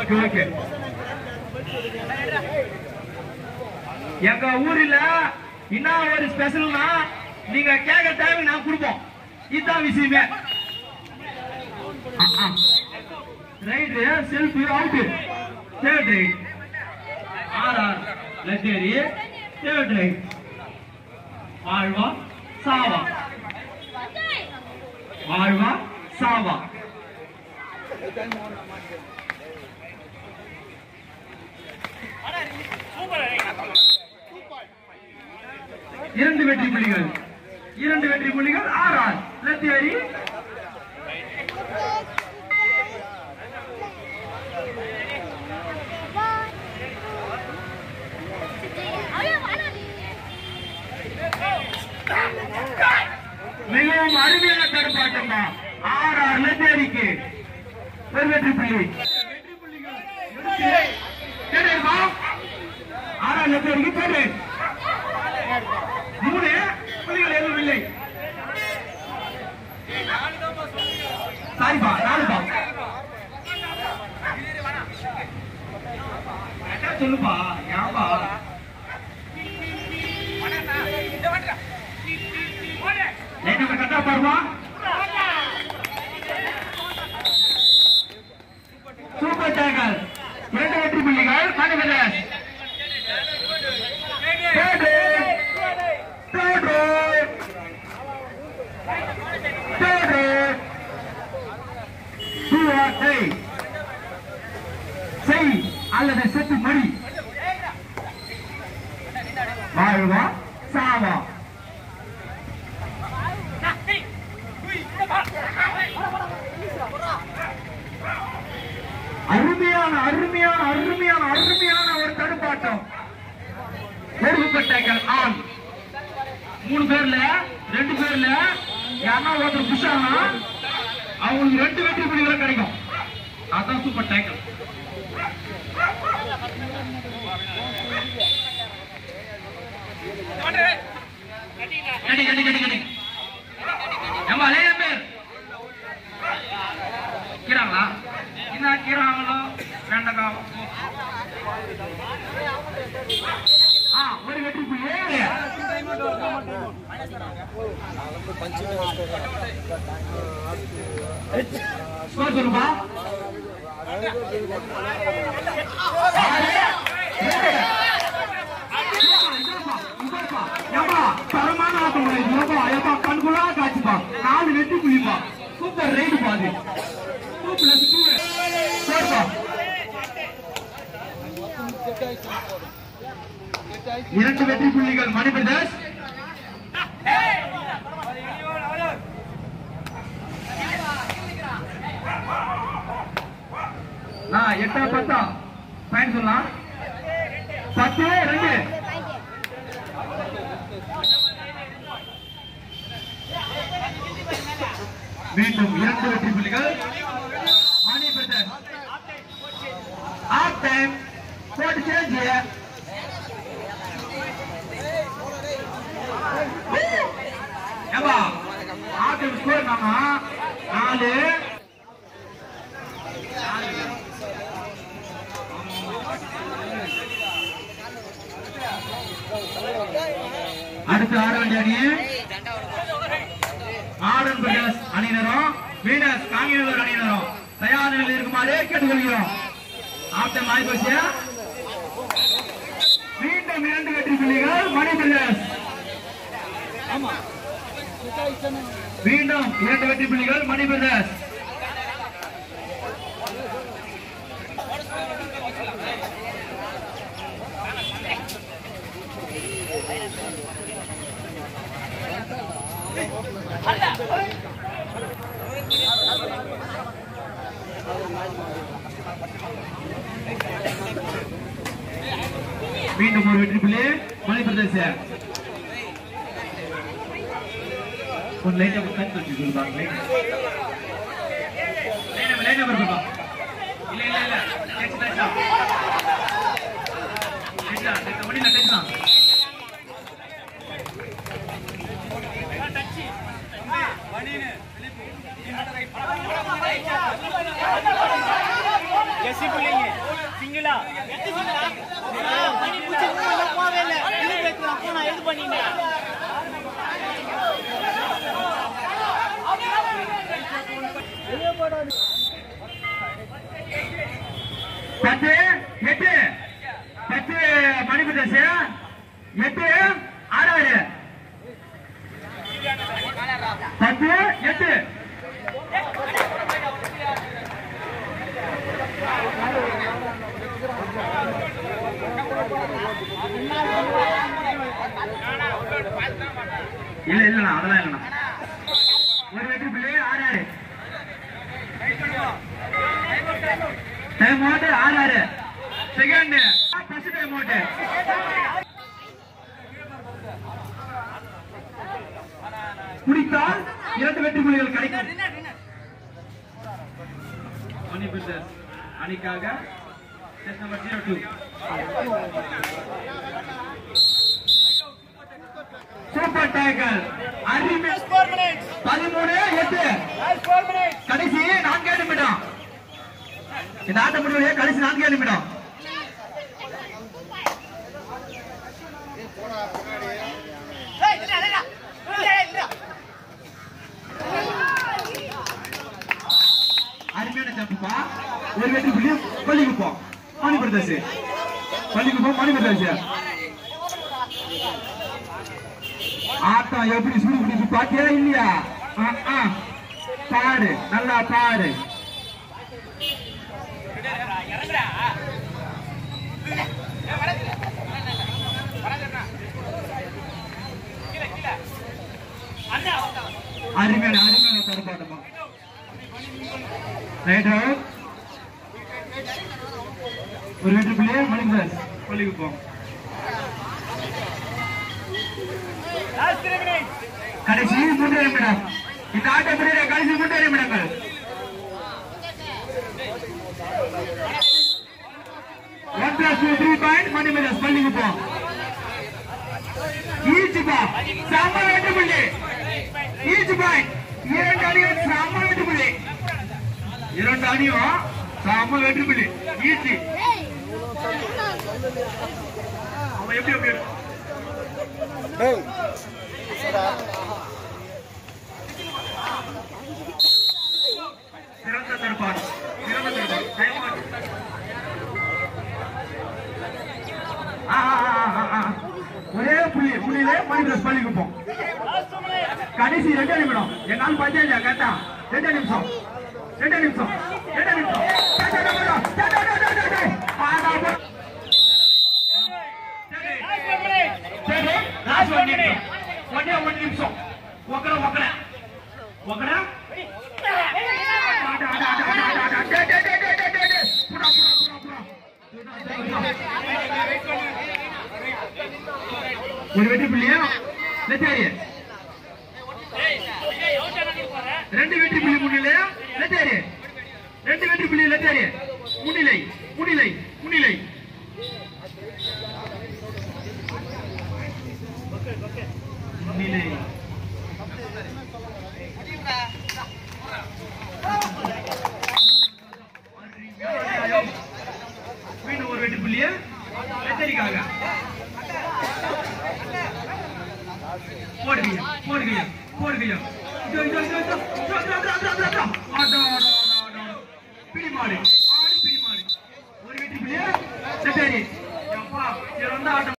Okay okay எங்க ஊர்ல என்ன ஒரு ஸ்பெஷல்னா நீங்க கேட்க தேவை நான் கொடுப்போம் இதுதான் விஷயமே raid self out third raid ஆர் ஆர் லெட்டரி தேர்ட் ரைட் வாழ்வா சாவா வாழ்வா சாவா இரண்டு வெற்றி புள்ளிகள் இரண்டு வெற்றி புள்ளிகள் ஆர் ஆர் லெட்டரி மிகவும் அருமையான தடுப்பாட்டம் தான் ஆர் ஆர் லெட்டரிக்கு ஒரு வெற்றி புள்ளி வெற்றி புள்ளிகள் தெரியுமா ஆர் ஆர் லெட்டரிக்கு பேரு மூணு புள்ளிகள் எதுவும் இல்லை சாரிப்பா நாலுப்பா கரெக்டா சொல்லுப்பா ஏன்பா லைன் நம்பர் கரெக்டா பாருமா சூப்பர் டேக்கல் இரண்டு வெற்றி புள்ளிகள் Manivaran third third third do or die செய் அல்லது செத்து மடி வாழ்வா சாவா அருமையான அருமையான அருமையான அருமையான ஒரு தடுப்பாட்டம் ஒடுக்கப்பட்டார்கள் ஆண் மூணு பேர்ல ரெண்டு பேர்ல யாரா ஒருத்தர் புஷ் ஆனா அவங்களுக்கு ரெண்டு வெற்றி புள்ளிகளும் கிடைக்கும் அதான் சூப்பர் டேக்கல் கடி கடி கடி கடி ஏமா லேயா பேர் கீறாங்களா என்ன கீறாங்களோ வெண்டக்காவோ ஆ ஒரு வெற்றி புள்ளி ஸ்கோர் சொல்லுப்பா ஆறு, ஏழு. இதப்பா, ஏப்பா, தரமான ஆட்டம் உள்ள இது. ஏப்பா, ஏப்பா, கண்குள்ளா காட்சிப்பா நாலு வெற்றி புள்ளிப்பா சூப்பர் ரைடு பாது டூ பிளஸ் டூ ஸ்கோர்ப்பா இரண்டு வெற்றி புள்ளிகள் மணி பிரதேஷ் நான் எட்டா பத்தா பாயிண்ட் சொல்லலாம் பத்து ரெண்டு மீண்டும் இரண்டு வெற்றி புள்ளிகள் மணி பிரதேஷ் ஆஃப் டைம் போட்டு சேஞ்ச் ஏப்பா ஆட்டம் ஸ்கோர் நாம நாலு அடுத்து ஆட வேண்டிய அணி மாடர்ன் பிரதர்ஸ் அணியினரும் வீனஸ் காங்கிரஸ் அணியினரும் தயார் நிலையில் இருக்குமாறு கேட்டுக்கொள்கிறோம் ஆட்டம் ஆய்வு மீண்டும் இரண்டு வெற்றி புள்ளிகள் மணி பிரதர்ஸ் மீண்டும் இரண்டு வெற்றி புள்ளிகள் மணி பிரதர்ஸ் மீண்டும் ஒரு வெற்றி புள்ளி மணி பிரதேச ஒரு லைட்டா கண் தூக்கி கொடுப்பாங்க லைன் லைன் நம்பர் கொடுப்பா இல்ல இல்ல இல்ல டச் டச் டச் முடியல டச் தான் ஜெர்சி பிள்ளைங்க சிங்கிளா மணி பூச்சி போவே இல்லை இது பேசுறேன் அப்போ நான் எது பண்ணிட்டேன் பத்து எட்டு பத்து மணிப்பிரதேச எட்டு ஆறாறு பத்து எட்டு இல்ல இல்லண்ணா அதெல்லாம் இல்லண்ணா ஒரு வெற்றி பிள்ளை ஆறு ஆறு டைம் அவுட் ஆறு ஆறு செகண்ட் ஃபர்ஸ்ட் டைம் அவுட் குடித்தால் இரண்டு வெற்றி புள்ளிகள் கிடைக்கும் மணி பிசஸ் அணிக்காக set number zero two super tackle அருமை பதிமூணு எட்டு கடைசி நான்கு நிமிடம் இந்த ஆட்ட முடிவுடைய கடைசி நான்கு நிமிடம் அருமையான ஜம்புப்பா ஒரு வெற்றி புள்ளி பள்ளிக்கு போ மணி பிரதேசு பள்ளிக்கு போ மணி பிரதேசு ஆட்டம் எப்படி சுடு பிடிச்சு பாத்தியா இல்லையா ஆ, ஆ. பாடு நல்லா பாடு அருமையான அருமையான தடுப்பாட்டமா ரைட் அவுட் ஒரு வெற்றி புள்ளியே மணிக்கு பள்ளிக்கு போ கடைசி மூன்று நிமிடம் இந்த ஆட்ட முடிகிற கடைசி மூன்று நிமிடங்கள் one plus two three point மணி மினஸ் பள்ளிக்கு போ ஈச் பா சம வெட்டு புள்ளி ஈச் பாயிண்ட் இரண்டு அணியும் சம வெட்டு புள்ளி இரண்டு அணியும் சம வெட்டு புள்ளி ஈச் அவன் எப்படி எப்படி சிறந்த தடுப்பாடு சிறந்த தடுப்பாடு டைம் ஆகுது. ஆ, ஆ, ஆ, ஆ, ஆ. ஒரே புள்ளி புள்ளியிலே மணி பிளஸ் பள்ளிக்கு போ கடைசி ரெண்டு நிமிடம் என்னால் பஞ்சாயத்து கேட்டா ரெண்டு நிமிஷம் ரெண்டு நிமிஷம் ரெண்டு நிமிஷம் டே, டே, டே, டே, டே, டே, டே, டே, டே, டே. ஆடா, போ. சரி, last one நிமிஷம். ஒண்ணே ஒரு நிமிஷம் ஒக்கட ஒக்கட ஒக்கட ஒரு வெற்றி புள்ளியா லெத்தாரி ரெண்டு வெற்றி புள்ளி முன்னிலையா லெத்தாரி ரெண்டு வெற்றி புள்ளி லெத்தாரி முன்னிலை முன்னிலை முன்னிலை முன்னிலை மீண்டும் ஒரு வெற்றி புள்ளிய லெத்தாரிக்காக போடுகையா போடுகையா போடுகையா இதோ இதோ இதோ இதோ இதோ, இதோ, இதோ, இதோ, இதோ, இதோ. ஆடா, ஆடா, ஆடா, ஆடா. பிடி மாடு ஆடு பிடி மாடு ஒரு வெற்றி புள்ளிய லெத்தாரி எப்பா இது வந்து ஆட்டம்